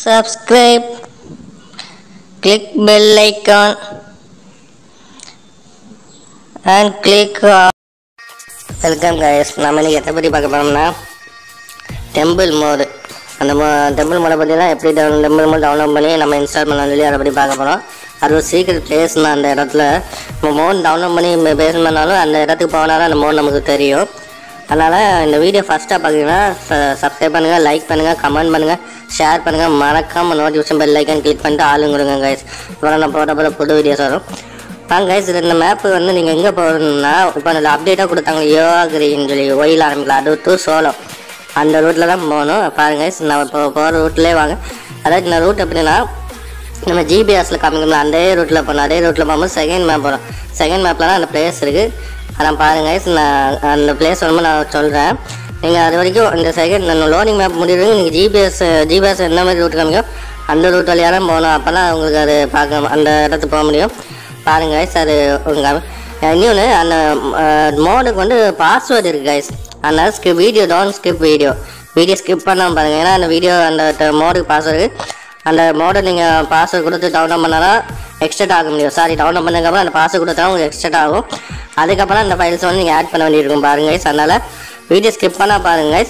subscribe click bell icon and click on welcome guys நம்ம இன்னைக்கு எதை பற்றி பார்க்க போகிறோம்னா டெம்பிள் மோடு அந்த மோ டெம்பிள் மோடை பற்றி தான் எப்படி டவுன் டெம்பிள் மோட் டவுன்லோட் பண்ணி நம்ம இன்ஸ்டால் பண்ணலாம் சொல்லி அதை பற்றி பார்க்க போகிறோம் அது ஒரு சீக்கிரம் பிளேஸ் தான் அந்த இடத்துல நம்ம மோட் டவுன்லோட் பண்ணி பேஸ் பண்ணாலும் அந்த இடத்துக்கு போனாலும் அந்த மோட் நமக்கு தெரியும் அதனால் இந்த வீடியோ ஃபஸ்ட்டாக பார்த்தீங்கன்னா சப்ஸ்கிரைப் பண்ணுங்கள் லைக் பண்ணுங்கள் கமெண்ட் பண்ணுங்கள் ஷேர் பண்ணுங்கள் மறக்காமல் நோட்டிஃபிகேஷன் பெல் ஐக்கன் கிளிக் பண்ணிட்டு ஆளுங்க கொடுங்க கைஸ் அப்புறம் நான் போட்ட போகிற புது வீடியோஸ் வரும் வாங்க கைஸ் இந்த மேப்பு வந்து நீங்கள் எங்கே போகணும்னா இப்போ அதில் அப்டேட்டாக கொடுத்தாங்க யோகாகிரின்னு சொல்லி ஒயில் ஆரம்பிக்கலாம் அது டூ சோளம் அந்த ரூட்டில் தான் போகணும் பாருங்க guys, நான் இப்போ போகிற ரூட்லேயே வாங்க அதாவது இந்த ரூட் எப்படின்னா நம்ம ஜிபிஎஸ்ல காமிக்கணும் அதே ரூட்டில் போகணும் அதே ரூட்டில் போகும்போது செகண்ட் மேப் வரும் செகண்ட் மேப்பில் தான் அந்த பிளேஸ் இருக்குது அதான் பாருங்க guys, நான் அந்த பிளேஸ் வரும்போது நான் சொல்கிறேன் நீங்கள் அது வரைக்கும் இந்த செகண்ட் லோடிங் மேப் முடிவு நீங்கள் ஜிபிஎஸ் ஜிபிஎஸ் என்ன மாதிரி ரூட் காமிக்கும் அந்த ரூட் வழியாக தான் போகணும் அப்போ தான் உங்களுக்கு அது பார்க்க அந்த இடத்துக்கு போக முடியும் பாருங்க guys, அது உங்கள் இன்னொன்று அந்த மோடுக்கு வந்து பாஸ்வேர்டு இருக்குது கைஸ் அதனால் skip video don't skip video video skip பண்ணாமல் பாருங்கள் ஏன்னா அந்த வீடியோ அந்த மோடுக்கு பாஸ்வேர்டு அந்த மோடை நீங்கள் பாஸ்வேர்டு கொடுத்து டவுன்லோட் பண்ணால் எக்ஸ்ட்ரா ஆக முடியும் சாரி டவுன்லோட் பண்ணதுக்கப்புறம் அந்த பாஸ்வேர்டு கொடுத்தா உங்களுக்கு எக்ஸ்ட்ரா ஆகும் அதுக்கப்புறம் அந்த ஃபைல்ஸ் வந்து நீங்கள் ஆட் பண்ண வேண்டியிருக்கும் பாருங்க guys. அதனால் வீடியோ ஸ்கிப் பண்ணால் பாருங்க guys.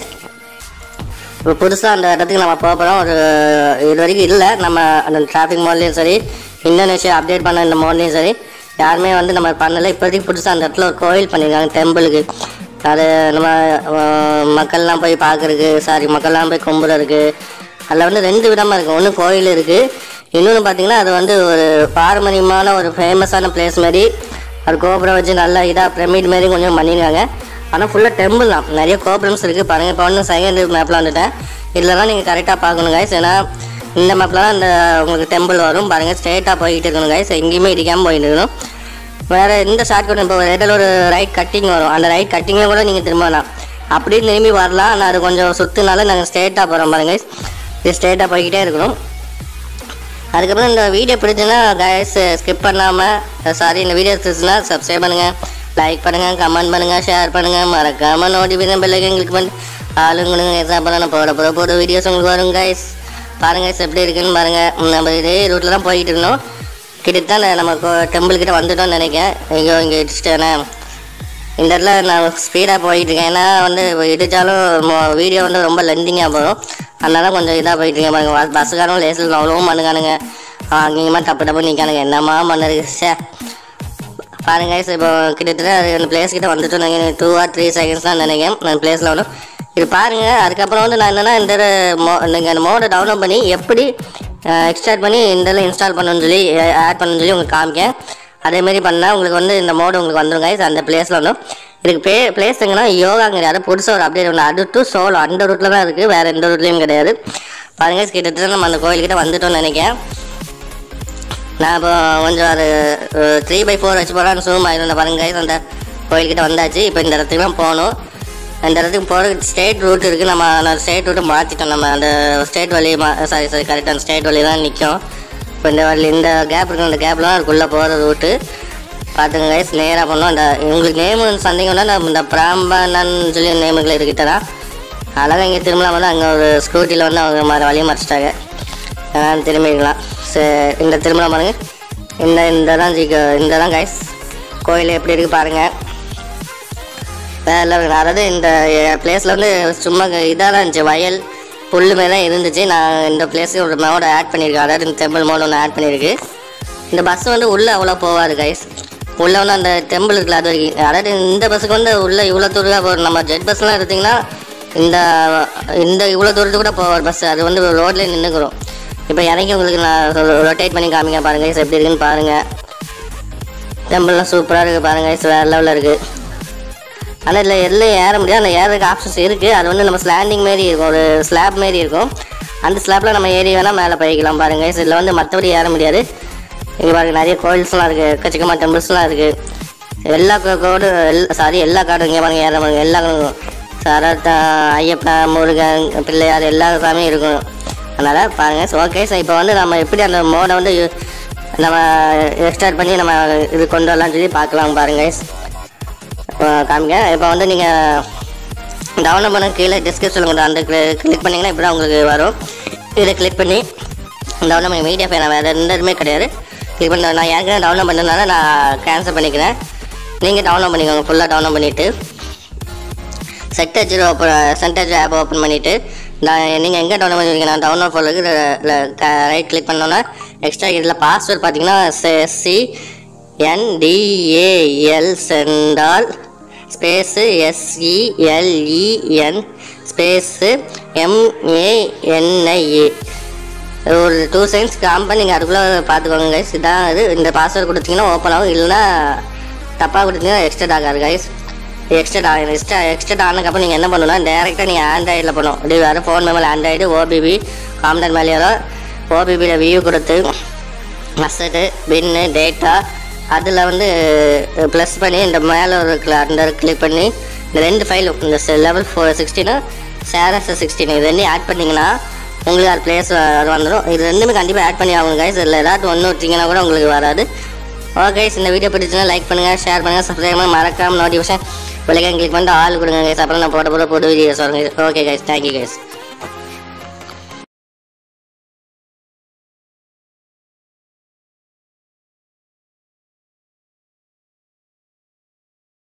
இப்போ புதுசாக அந்த இடத்துக்கு நம்ம போக போகிறோம் ஒரு இது வரைக்கும் இல்லை நம்ம அந்த டிராஃபிக் மோட்லேயும் சரி இந்தோனேஷியா அப்டேட் பண்ண இந்த மோட்லேயும் சரி யாருமே வந்து நம்ம பண்ணலை இப்போதைக்கு புதுசாக அந்த இடத்துல ஒரு கோயில் பண்ணியிருக்காங்க டெம்பிளுக்கு அது நம்ம அஹ், மக்கள்லாம் போய் பார்க்குறதுக்கு சாரி மக்கள்லாம் போய் கும்பிட்றதுக்கு அதில் வந்து ரெண்டு விதமாக இருக்குது ஒன்று கோயில் இருக்குது இன்னொன்று பார்த்தீங்கன்னா அது வந்து ஒரு பாரம்பரியமான ஒரு ஃபேமஸான பிளேஸ் மாதிரி அது கோபுரம் வச்சு நல்லா இதாக பிரமிட் மாரி கொஞ்சம் பண்ணியிருக்காங்க ஆனால் ஃபுல்லாக டெம்பிள் தான் நிறைய கோபுரம்ஸ் இருக்குது பாருங்கள் இப்போ ஒன்று செகண்ட் மேப்பில் வந்துட்டேன் இதெல்லாம் நீங்கள் கரெக்டாக பார்க்கணும் guys ஏன்னா இந்த மேப்பில் தான் இந்த உங்களுக்கு டெம்பிள் வரும் பாருங்கள் ஸ்ட்ரெயிட்டாக போய்கிட்டு இருக்கணும் guys எங்கேயுமே இடிக்காமல் போயிட்டு இருக்கணும் வேறு இந்த ஷார்ட் கட் இப்போ இடையில ஒரு ரைட் கட்டிங் வரும் அந்த ரைட் கட்டிங்கில் கூட நீங்கள் திரும்பலாம் அப்படியே திரும்பி வரலாம் ஆனால் அது கொஞ்சம் சுற்றுனால நாங்கள் ஸ்ட்ரெயிட்டாக போகிறோம் பாருங்க guys. இது ஸ்ட்ரெயிட்டாக போய்கிட்டே இருக்கணும் அதுக்கப்புறம் இந்த வீடியோ பிடிச்சுன்னா கைஸ் ஸ்கிப் பண்ணாமல் சாரி இந்த வீடியோ பிடிச்சுன்னா சப்ஸ்கிரைப் பண்ணுங்கள் லைக் பண்ணுங்கள் கமெண்ட் பண்ணுங்கள் ஷேர் பண்ணுங்கள் மறக்காமல் நோட்டிஃபிகேஷன் பெல்லைக்கன் கிளிக் பண்ணி ஆளுங்களுக்கு எக்ஸாம்பிள் நான் போட போகிற போகிற வீடியோஸ் உங்களுக்கு வரும் கைஸ் பாருங்கள் guys எப்படி இருக்குன்னு பாருங்கள் நம்ம இதே ரூட்டில் தான் போயிட்டு இருந்தோம் கிட்டத்தட்ட நம்ம டெம்பிள் கிட்ட வந்துட்டோம்னு நினைக்கிறேன் ஐயோ இங்கே இடிச்சிட்டேனே இந்த இடத்துல நான் ஸ்பீடாக போயிட்டு இருக்கேன் ஏன்னா வந்து இடித்தாலும் வீடியோ வந்து ரொம்ப லெந்திங்காக போகும் அதனால கொஞ்சம் இதாக போயிட்டு இருக்கேன் பாருங்க பஸ்ஸுக்காரங்க லேசில் அவ்வளோவும் பண்ணுக்கானுங்க அங்கேயுமா தப்பு தப்பு நிற்கானுங்க என்னம்மா பண்ணுறது சே பாருங்க guys, இப்போ கிட்டத்தட்ட அந்த பிளேஸ் கிட்ட வந்துட்டு நினைக்கிறேன் டூ ஆர் த்ரீ செகண்ட்ஸ் தான் நினைக்கிறேன் அந்த பிளேஸில் வரும் இது பாருங்க அதுக்கப்புறம் வந்து நான் என்னன்னா இந்த மோ நீங்கள் அந்த மோடை டவுன்லோட் பண்ணி எப்படி எக்ஸ்ட்ராக்ட் பண்ணி இந்த இதில் இன்ஸ்டால் பண்ணணும்னு சொல்லி ஆட் பண்ணணும்னு சொல்லி உங்களுக்கு காமிக்கேன் அதேமாரி பண்ணால் உங்களுக்கு வந்து இந்த மோடு உங்களுக்கு வந்துடும் guys அந்த பிளேஸில் வந்து இதுக்கு பே பிளேஸ் எங்கன்னா யோகாங்கிற அது புதுசாக ஒரு அப்டேட் ஒன்று அது டு சோலோ அந்த ரூட்டில் தான் இருக்குது வேறு எந்த ரூட்லேயும் கிடையாது பாருங்க guys, கிட்டத்தட்ட நம்ம அந்த கோயில்கிட்ட வந்துட்டோம்னு நினைக்கிறேன் நான் இப்போ கொஞ்சம் ஒரு த்ரீ பை ஃபோர் வச்சு போகலான்னு சூம் ஆயிருந்த பாருங்க guys, அந்த கோயில்கிட்ட வந்தாச்சு இப்போ இந்த இடத்துக்கு தான் போகணும் அந்த இடத்துக்கு போகிறதுக்கு ஸ்டேட் ரூட் இருக்குது நம்ம அந்த ஸ்டேட் ரூட்டை மாற்றிட்டோம் நம்ம அந்த ஸ்டேட் வழி மா சாரி சாரி கரெக்டாக அந்த ஸ்டேட் வழி தான் நிற்கும் இப்போ இந்த வழி இந்த கேப் இருக்கு அந்த கேப்பில் தான் அதுக்குள்ளே போகிற ரூட்டு பார்த்துங்க கைஸ் நேராக பண்ணோம் அந்த உங்களுக்கு நேமு சந்தேகம்னா நம்ம இந்த பிராம்பனன் சொல்லி நேமுகளை இருக்கிட்ட தான் அழகாக இங்கே திரும்பலாம் வந்து அங்கே ஒரு ஸ்கூட்டியில் வந்து அவங்க மாதிரி வழி மறைச்சிட்டாங்க அதனால் திரும்பிக்கலாம் சரி இந்த திரும்பலாம் பாருங்க இந்த இந்த தான் ஜி இந்த தான் கைஸ் கோயில் எப்படி இருக்குது பாருங்கள் வேற அதாவது இந்த பிளேஸில் வந்து சும்மா இதாக தான் இருந்துச்சு வயல் புல் மாதிரி தான் இருந்துச்சு நான் இந்த பிளேஸுக்கு ஒரு மோட ஆட் பண்ணியிருக்கேன் அதாவது இந்த டெம்பிள் மோட ஒன்று ஆட் பண்ணியிருக்கு இந்த பஸ் வந்து உள்ளே அவ்வளோ போகாது கைஸ் உள்ளே வந்து அந்த டெம்பிள் இருக்குல்ல அது வரைக்கும் அதாவது இந்த பஸ்ஸுக்கு வந்து உள்ளே இவ்வளோ தூரம் போகும் நம்ம ஜெட் பஸ்லாம் எடுத்திங்கன்னா இந்த இந்த இவ்வளோ தூரத்துக்கு கூட போவார் பஸ் அது வந்து ரோட்லேயே நின்றுக்கிறோம் இப்போ இறங்கி உங்களுக்கு நான் ரொட்டேட் பண்ணி காமிங்க பாருங்கள் guys, எப்படி இருக்குன்னு பாருங்கள் டெம்பிள்லாம் சூப்பராக இருக்குது பாருங்கள் guys, வேறு லெவலில் இருக்குது ஆனால் இதில் எல்லாம் ஏற முடியாது அந்த ஏறதுக்கு ஆப்ஷன்ஸ் இருக்குது அது வந்து நம்ம ஸ்லாண்டிங் மாரி இருக்கும் ஒரு ஸ்லாப் மாரி இருக்கும் அந்த ஸ்லாப்பில் நம்ம ஏறி வேணால் மேலே போய்க்கலாம் பாருங்க இதில் வந்து மற்றபடி ஏற முடியாது இங்கே பாருங்க நிறைய கோயில்ஸ்லாம் இருக்குது எக்கச்சக்கமாக டெம்பிள்ஸ்லாம் இருக்குது எல்லா கோ- கோடு எல்லா சாரி எல்லா காடும் இங்கே பாருங்க ஏற பாருங்க எல்லா காடும் சரத்தா ஐயப்பன் முருகன் பிள்ளையார் எல்லா சாமியும் இருக்கும் அதனால் பாருங்கள் ஓகே சார் இப்போ வந்து நம்ம எப்படி அந்த மோடை வந்து யூ- நம்ம எக்ஸ்டார்ட் பண்ணி நம்ம இது கொண்டு வரலாம்னு சொல்லி பார்க்கலாம் பாருங்க இப்போ காமிங்க இப்போ வந்து நீங்கள் டவுன்லோட் பண்ண கீழே டிஸ்கிரிப்ஷனில் கொண்டு அந்த கிளிக் பண்ணிங்கன்னா இப்படி தான் உங்களுக்கு வரும் இதை கிளிக் பண்ணி டவுன்லோட் பண்ணி மீடியா ஃபைல் வேறு எந்த இதுவுமே கிடையாது கிளிக் பண்ண நான் ஏற்கனவே டவுன்லோட் பண்ணதுனால நான் கேன்சல் பண்ணிக்கிறேன் நீங்கள் டவுன்லோட் பண்ணிக்கோங்க ஃபுல்லாக டவுன்லோட் பண்ணிவிட்டு செட்டேஜ் ஓப்பன் சென்டேஜ் ஆப் ஓப்பன் பண்ணிவிட்டு நான் நீங்கள் எங்கே டவுன்லோட் பண்ணிருக்கீங்க நான் டவுன்லோட் ஃபோலுக்கு ரைட் கிளிக் பண்ணோன்னா எக்ஸ்ட்ரா இதில் பாஸ்வேர்ட் பார்த்தீங்கன்னா சி என்டிஏஎல் சென்டால் ஸ்பேஸு எஸ்இஎல்இஎன் ஸ்பேஸு எம்ஏஎன்ஐஏ ஒரு டூ செகண்ட்ஸ் காம்ப நீங்கள் அதுக்குள்ளே பார்த்துக்கோங்க கைஸ் இதான் இது இந்த பாஸ்வேர்டு கொடுத்தீங்கன்னா ஓப்பன் ஆகும் இல்லைன்னா தப்பாக கொடுத்தீங்கன்னா எக்ஸ்டெட் ஆகாது கைஸ் எக்ஸ்டெட் ஆகும் எக்ஸ்ட்ரா எக்ஸ்டெட் ஆனதுக்கப்புறம் நீங்கள் என்ன பண்ணணும்னா டேரெக்டாக நீங்கள் ஆண்ட்ராய்டில் பண்ணணும் இப்படி வேறு ஃபோன் மேலே ஆண்ட்ராய்டு ஓபிபி காம்டன் மேலே ஓபிபியில் வியூ கொடுத்து மசடு பின்னு டேட்டா அதில் வந்து ப்ளஸ் பண்ணி இந்த மேலே ஒரு cl- அந்த கிளிக் பண்ணி இந்த ரெண்டு ஃபைலும் இந்த லெவல் ஃபோர் சிக்ஸ்டீனு சேரஸ் சிக்ஸ்டீன் இது ரெண்டையும் ஆட் பண்ணிங்கன்னா உங்களுக்கு அது பிளேஸ் அது வந்துடும் இது ரெண்டுமே கண்டிப்பாக ஆட் பண்ணி ஆகணும் கைஸ் இதில் ஏதாச்சும் ஒன்று வச்சிங்கன்னா கூட உங்களுக்கு வராது ஓகே இந்த வீடியோ பிடிச்சுன்னா லைக் பண்ணுங்கள் ஷேர் பண்ணுங்கள் சப்ஸ்கிரைப் பண்ணுங்கள் மறக்காம நோட்டிஃபிகேஷன் விலைக்காக கிளிக் பண்ணிட்டு ஆள் கொடுங்க கைஸ் அப்புறம் நான் போட போட புது வீடியோஸ் வருங்க ஓகே கைஸ் தேங்க்யூ கைஸ்